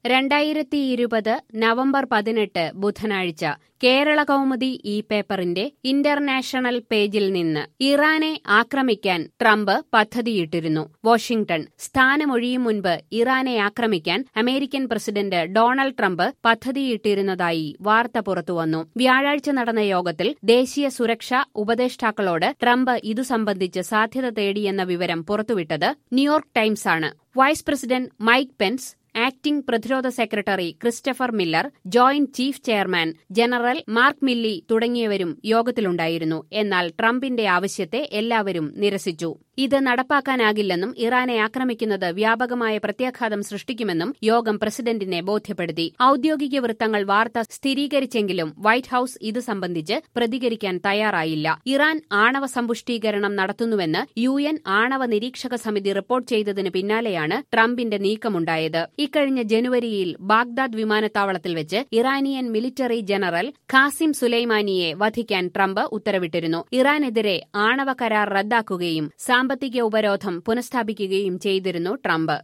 രണ്ടായിരത്തി ഇരുപത് നവംബർ പതിനെട്ട് ബുധനാഴ്ച കേരള കൗമുദി ഈ പേപ്പറിന്റെ ഇന്റർനാഷണൽ പേജിൽ നിന്ന് ഇറാനെ ആക്രമിക്കാൻ ട്രംപ് പദ്ധതിയിട്ടിരുന്നു വാഷിംഗ്ടൺ സ്ഥാനമൊഴിയും മുൻപ് ഇറാനെ ആക്രമിക്കാൻ അമേരിക്കൻ പ്രസിഡന്റ് ഡൊണാൾഡ് ട്രംപ് പദ്ധതിയിട്ടിരുന്നതായി വാർത്ത പുറത്തുവന്നു വ്യാഴാഴ്ച നടന്ന യോഗത്തിൽ ദേശീയ സുരക്ഷാ ഉപദേഷ്ടാക്കളോട് ട്രംപ് ഇതു സംബന്ധിച്ച് സാധ്യത തേടിയെന്ന വിവരം പുറത്തുവിട്ടത് ന്യൂയോർക്ക് ടൈംസാണ് vice president Mike Pence acting പ്രതിരോധ secretary Christopher Miller joint chief chairman general Mark Milley തുടങ്ങിയവരും യോഗത്തിലുണ്ടായിരുന്നു എന്നാൽ ട്രംപിന്റെ ആവശ്യത്തെ എല്ലാവരും നിരസിച്ചു ഇത് നടപ്പാക്കാനാകില്ലെന്നും ഇറാനെ ആക്രമിക്കുന്നത് വ്യാപകമായ പ്രത്യാഘാതം സൃഷ്ടിക്കുമെന്നും യോഗം പ്രസിഡന്റിനെ ബോധ്യപ്പെടുത്തി ഔദ്യോഗിക വൃത്തങ്ങൾ വാർത്ത സ്ഥിരീകരിച്ചെങ്കിലും വൈറ്റ് ഹൌസ് ഇത് സംബന്ധിച്ച് പ്രതികരിക്കാൻ തയ്യാറായില്ല ഇറാൻ ആണവ സമ്പുഷ്ടീകരണം നടത്തുന്നുവെന്ന് യു എൻ ആണവ നിരീക്ഷക സമിതി റിപ്പോർട്ട് ചെയ്തതിന് പിന്നാലെയാണ് ട്രംപിന്റെ നീക്കമുണ്ടായത് ഇക്കഴിഞ്ഞ ജനുവരിയിൽ ബാഗ്ദാദ് വിമാനത്താവളത്തിൽ വെച്ച് ഇറാനിയൻ മിലിറ്ററി ജനറൽ ഖാസിം സുലൈമാനിയെ വധിക്കാൻ ട്രംപ് ഉത്തരവിട്ടിരുന്നു ഇറാനെതിരെ ആണവ കരാർ റദ്ദാക്കുകയും സാമ്പത്തിക ഉപരോധം പുനഃസ്ഥാപിക്കുകയും ചെയ്തിരുന്നു ട്രംപ്